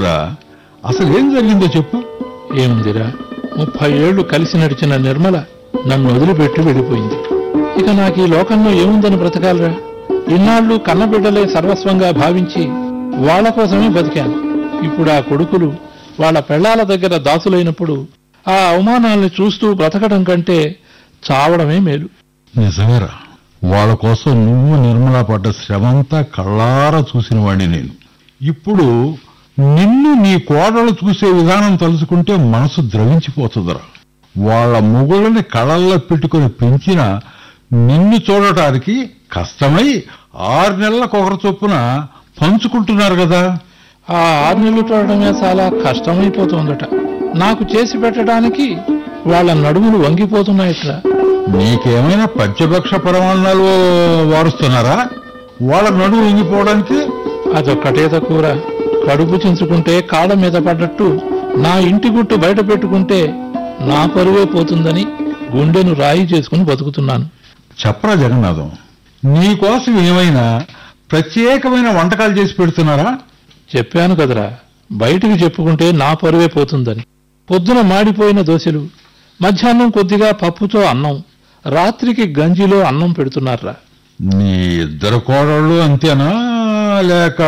ఏమిట్రా అసలు ఏం జరిగిందో చెప్పు ఏముందిరా ముప్పై ఏళ్లు కలిసి నడిచిన నిర్మల నన్ను వదిలిపెట్టి వెళ్ళిపోయింది ఇక నాకు ఈ లోకంలో ఏముందని బ్రతకాలరా ఇన్నాళ్ళు కన్నబిడ్డలే సర్వస్వంగా భావించి వాళ్ళ కోసమే బతికాను ఇప్పుడు ఆ కొడుకులు వాళ్ళ పెళ్లాల దగ్గర దాసులైనప్పుడు ఆ అవమానాల్ని చూస్తూ బ్రతకడం కంటే చావడమే మేలు నిజమేరా వాళ్ళ కోసం నువ్వు నిర్మలా పడ్డ శ్రమంతా కళ్ళారా చూసిన వాడిని నేను ఇప్పుడు నిన్ను నీ కోడలు చూసే విధానం తలుచుకుంటే మనసు ద్రవించిపోతుందిరా వాళ్ళ మొగుళ్ళని కళల్లో పెట్టుకుని పెంచిన నిన్ను చూడటానికి కష్టమై ఆరు నెలలకు ఒకరి చొప్పున పంచుకుంటున్నారు కదా ఆ ఆరు నెలలు చూడడమే చాలా కష్టమైపోతుందట నాకు చేసి పెట్టడానికి వాళ్ళ నడుములు వంగిపోతున్నాయట్రా నీకేమైనా పంచభక్ష పరమాన్నాలు వారుస్తున్నారా వాళ్ళ నడువు ఇంగిపోవడానికి అదొక్కటే తక్కువరా కడుపు చించుకుంటే కాళ్ళ మీద పడ్డట్టు నా ఇంటి గుట్టు బయట పెట్టుకుంటే నా పరువే పోతుందని గుండెను రాయి చేసుకుని బతుకుతున్నాను చెప్పరా జగన్నాథం నీకోసం ఏమైనా ప్రత్యేకమైన వంటకాలు చేసి పెడుతున్నారా చెప్పాను కదరా బయటికి చెప్పుకుంటే నా పరువే పోతుందని పొద్దున మాడిపోయిన దోశలు మధ్యాహ్నం కొద్దిగా పప్పుతో అన్నం రాత్రికి గంజిలో అన్నం పెడుతున్నారా నీ ఇద్దరు కోడళ్ళు అంతేనా లేక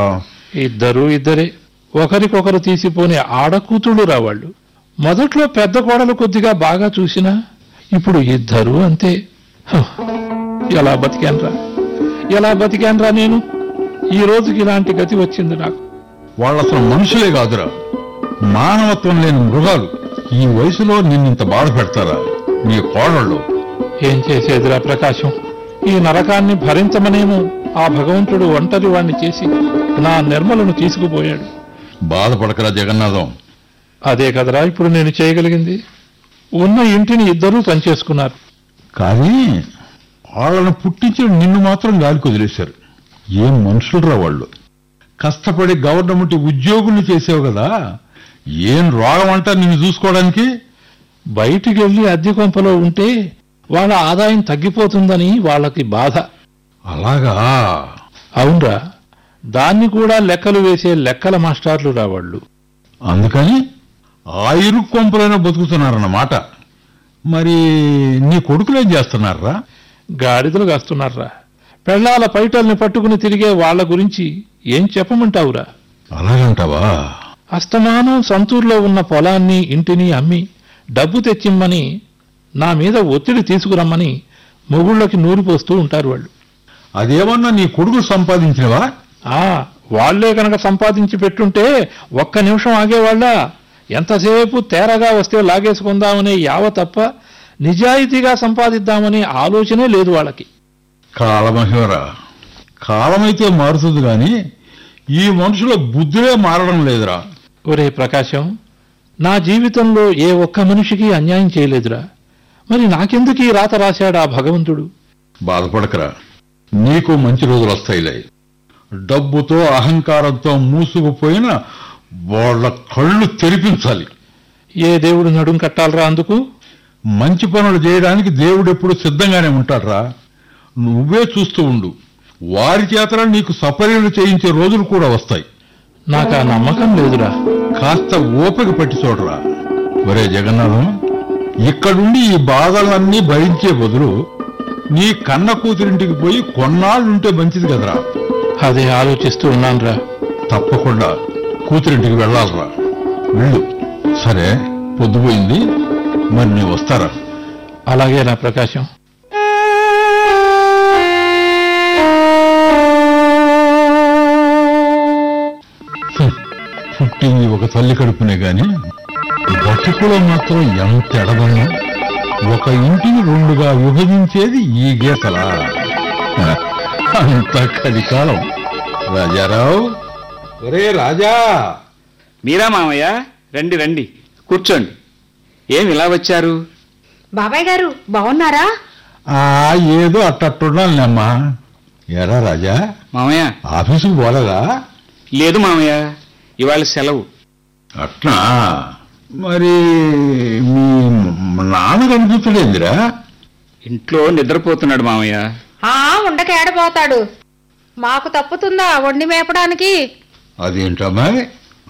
ఇద్దరు ఇద్దరే ఒకరికొకరు తీసిపోని ఆడకూతుళ్ళు రావాళ్ళు మొదట్లో పెద్ద కోడలు కొద్దిగా బాగా చూసినా ఇప్పుడు ఇద్దరు అంతే హ, ఎలా బతికాన్రా ఎలా బతికాన్రా నేను ఈ రోజుకి ఇలాంటి గతి వచ్చింది నాకు వాళ్ళు అసలు మనుషులే కాదురా మానవత్వం లేని మృగాలు ఈ వయసులో నిన్నింత బాధ పెడతారా నీ కోడళ్ళు ఏం చేసేదిరా ప్రకాశం ఈ నరకాన్ని భరించమనేమో ఆ భగవంతుడు ఒంటరి వాణ్ణి చేసి నా నిర్మలను తీసుకుపోయాడు బాధపడకరా జగన్నాథం అదే కదరా ఇప్పుడు నేను చేయగలిగింది ఉన్న ఇంటిని ఇద్దరూ పనిచేసుకున్నారు కానీ వాళ్ళని పుట్టించిన నిన్ను మాత్రం గాలికి వదిలేశారు ఏం మనుషులరా వాళ్ళు కష్టపడి గవర్నమెంట్ ఉద్యోగుల్ని చేసావు కదా ఏం రోగం అంటా నిన్ను చూసుకోవడానికి బయటికి వెళ్లి అద్దె కొంపలో ఉంటే వాళ్ళ ఆదాయం తగ్గిపోతుందని వాళ్ళకి బాధ అలాగా అవునరా దాన్ని కూడా లెక్కలు వేసే లెక్కల మాస్టార్లు రావాళ్ళు అందుకని ఆ ఇరుకు కొంపలైనా బతుకుతున్నారన్నమాట మరి నీ కొడుకులేం చేస్తున్నారా గాడిదలు కాస్తున్నారా పెళ్లాల పైటల్ని పట్టుకుని తిరిగే వాళ్ళ గురించి ఏం చెప్పమంటావురా అలాగంటావా అస్తమానం సంతూర్లో ఉన్న పొలాన్ని ఇంటిని అమ్మి డబ్బు తెచ్చిమ్మని నా మీద ఒత్తిడి తీసుకురమ్మని మొగుళ్ళకి నూరిపోస్తూ ఉంటారు వాళ్ళు అదేమన్నా నీ కొడుకు సంపాదించినవా ఆ వాళ్లే కనుక సంపాదించి పెట్టుంటే ఒక్క నిమిషం ఆగేవాళ్ళ ఎంతసేపు తేరగా వస్తే లాగేసుకుందామనే యావ తప్ప నిజాయితీగా సంపాదిద్దామనే ఆలోచనే లేదు వాళ్ళకి కాలమహిమరా కాలమైతే మారుతుంది గాని ఈ మనుషుల బుద్ధులే మారడం లేదురా ఒరే ప్రకాశం నా జీవితంలో ఏ ఒక్క మనిషికి అన్యాయం చేయలేదురా మరి నాకెందుకు ఈ రాత రాశాడు ఆ భగవంతుడు బాధపడకరా నీకు మంచి రోజులు వస్తాయిలే డబ్బుతో అహంకారంతో మూసుకుపోయిన వాళ్ళ కళ్ళు తెరిపించాలి ఏ దేవుడు నడుం కట్టాలరా అందుకు మంచి పనులు చేయడానికి దేవుడు ఎప్పుడు సిద్ధంగానే ఉంటాడ్రా నువ్వే చూస్తూ ఉండు వారి చేతన నీకు సపర్యలు చేయించే రోజులు కూడా వస్తాయి నాకు ఆ నమ్మకం లేదురా కాస్త ఓపిక పట్టి చూడరా ఒరే జగన్నాథం ఇక్కడుండి ఈ బాధలన్నీ భరించే బదులు నీ కన్న కూతురింటికి పోయి కొన్నాళ్ళుంటే మంచిది కదరా అదే ఆలోచిస్తూ ఉన్నానురా తప్పకుండా కూతురింటికి వెళ్ళాలరా వెళ్ళు సరే పొద్దుపోయింది మరి నీ వస్తారా అలాగేనా ప్రకాశం హ్మ్. పుట్టింది ఒక తల్లి కడుపునే గాని బతుకులో మాత్రం ఎంత ఎడదన్నా ఒక ఇంటిని రెండుగా విభజించేది ఈ గీతలా హ, అంత కలికాలం రాజారావు ఒరే రాజా మీరా మామయ్య రండి రండి కూర్చోండి ఏం ఇలా వచ్చారు బాబాయ్ గారు బాగున్నారా ఆ ఏదో అట్టట్టుండాలమ్మా ఎరా రాజా మామయ్య ఆఫీసుకు పోలేదా లేదు మామయ్య ఇవాళ సెలవు అట్లా మరి మీ నాన్న కనిపించలేదురా ఇంట్లో నిద్రపోతున్నాడు మామయ్య ఆ ఉండక ఏడపోతాడు మాకు తప్పుతుందా వండి మేపడానికి అదేంటమ్మా